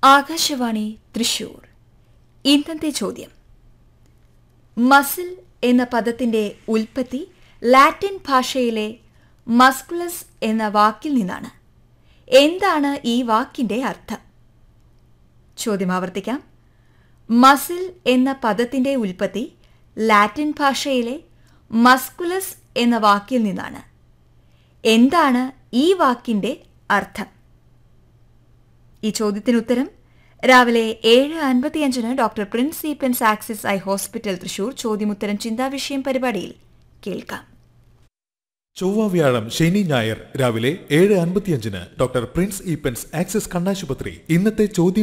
ആകാശവാണി തൃശൂർ ഇന്നത്തെ ചോദ്യം മസിൽ എന്ന പദത്തിന്റെ ഉൽപ്പത്തി ലാറ്റിൻ ഭാഷയിലെ മസ്കുലസ് എന്ന വാക്കിൽ നിന്നാണ് എന്താണ് ഈ വാക്കിന്റെ അർത്ഥം ചോദ്യം ആവർത്തിക്കാം മസിൽ എന്ന പദത്തിന്റെ ഉൽപ്പത്തി ലാറ്റിൻ ഭാഷയിലെ മസ്കുലസ് എന്ന വാക്കിൽ നിന്നാണ് എന്താണ് ഈ വാക്കിന്റെ അർത്ഥം ഈ ചോദ്യത്തിന് ഉത്തരം രാവിലെ ഏഴ് അൻപത്തിയഞ്ചിന് ഡോക്ടർ പ്രിൻസ് സീപ്പൻസ് ആക്സിസ് ഐ ഹോസ്പിറ്റൽ തൃശൂർ ചോദ്യമുത്തരം ചിന്താവിഷയം പരിപാടിയിൽ കേൾക്കാം ചൊവ്വ വ്യാഴം ശനി ഞായർ രാവിലെ ഏഴ് അൻപത്തിയഞ്ചിന് ഡോക്ടർ പ്രിൻസ് ഈപ്പൻസ് ആക്സിസ് കണ്ണാശുപത്രി ഇന്നത്തെ ചോദ്യം